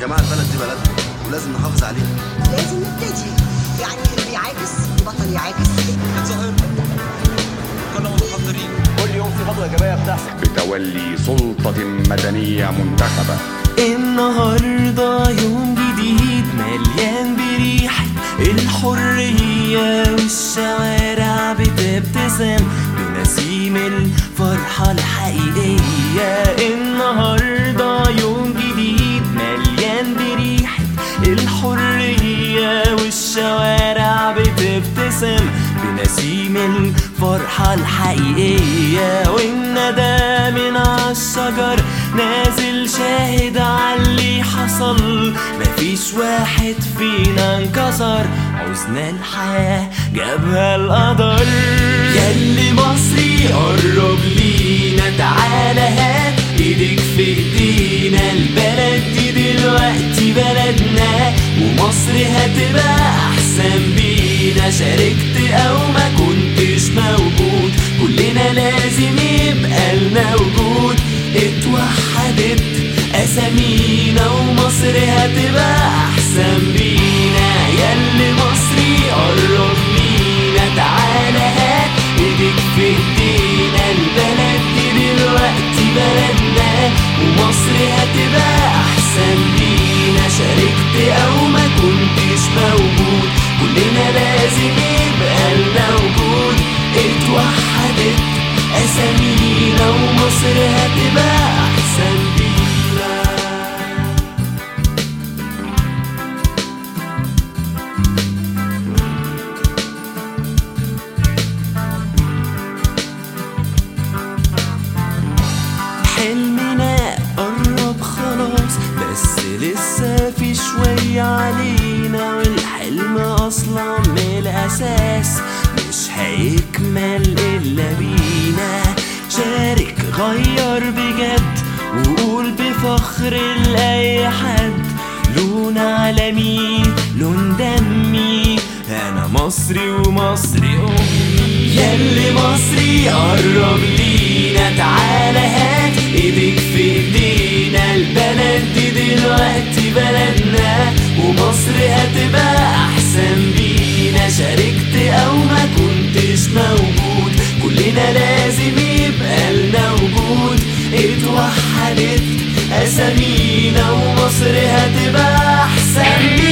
جماعه البلد دي بلدنا ولازم نحافظ عليها لازم نبتدي يعني اللي بيعاكس البطل يعاكس ظاهرنا كنا متحضرين كل يوم في خطوه ايجابيه بتحصل بتولي سلطة مدنية منتخبة النهاردة يوم جديد مليان بريحة الحرية والشوارع بتبتسم بنسيم الفرحة الحقيقية النهاردة يوم جديد مليان بريحة الحرية والشوارع بتبتسم بنسيم الفرحة الحقيقية والندى من عالشجر نازل شاهد عاللي حصل مفيش واحد فينا انكسر حزن الحياة جابها القدر ياللي مصري قرب لينا تعالى هات ايدك في ايدينا البلد دي دلوقتي بلدنا ومصر هتبقى احسن بينا شاركت او ما كنتش موجود كلنا لازم يبقى لنا وجود اتوحدت اسامينا ومصر هتبقى احسن بينا ياللي مصري قرب لينا تعالى هات ايدك في ايدينا البلد دي دلوقتي بلدنا ومصر هتبقى احسن بينا شاركت او ما كنتش موجود كلنا لازم يبقى لنا وجود اتوحدت اسامينا ومصر هتبقى احسن بينا حلمنا قرب خلاص بس لسه في شوية علينا والحلم أصلا من الأساس مش هيكمل إلا بينا شارك غير بجد وقول بفخر لأي حد لون عالمي لون دمي أنا مصري ومصري أمي ياللي مصري قرب لينا تعالى هات ايدك في ايدينا البلد دي دلوقتي بلدنا ومصر هتبقى احسن بينا شاركت او ما كنتش موجود كلنا لازم يبقى لنا وجود اتوحدت اسامينا ومصر هتبقى احسن بينا